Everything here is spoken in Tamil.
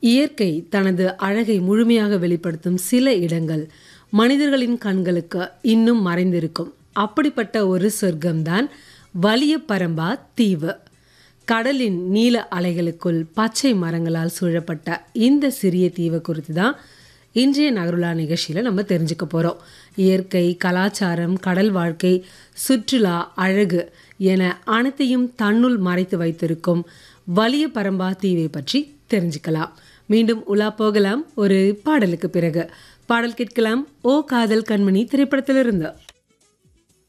இயற்கை தனது அழகை முழுமையாக வெளிப்படுத்தும் சில இடங்கள் மனிதர்களின் கண்களுக்கு இன்னும் மறைந்திருக்கும் அப்படிப்பட்ட ஒரு சொர்க்கம்தான் வலியப்பரம்பா தீவு கடலின் நீல அலைகளுக்குள் பச்சை மரங்களால் சூழப்பட்ட இந்த சிறிய தீவு குறித்து தான் இன்றைய நகருலா நிகழ்ச்சியில் நம்ம தெரிஞ்சுக்க போகிறோம் இயற்கை கலாச்சாரம் கடல் வாழ்க்கை சுற்றுலா அழகு என அனைத்தையும் தன்னுள் மறைத்து வைத்திருக்கும் வலிய பரம்பா தீவை பற்றி தெரிஞ்சுக்கலாம் மீண்டும் உலா போகலாம் ஒரு பாடலுக்கு பிறகு பாடல் கேட்கலாம் ஓ காதல் கண்மணி திரைப்படத்திலிருந்து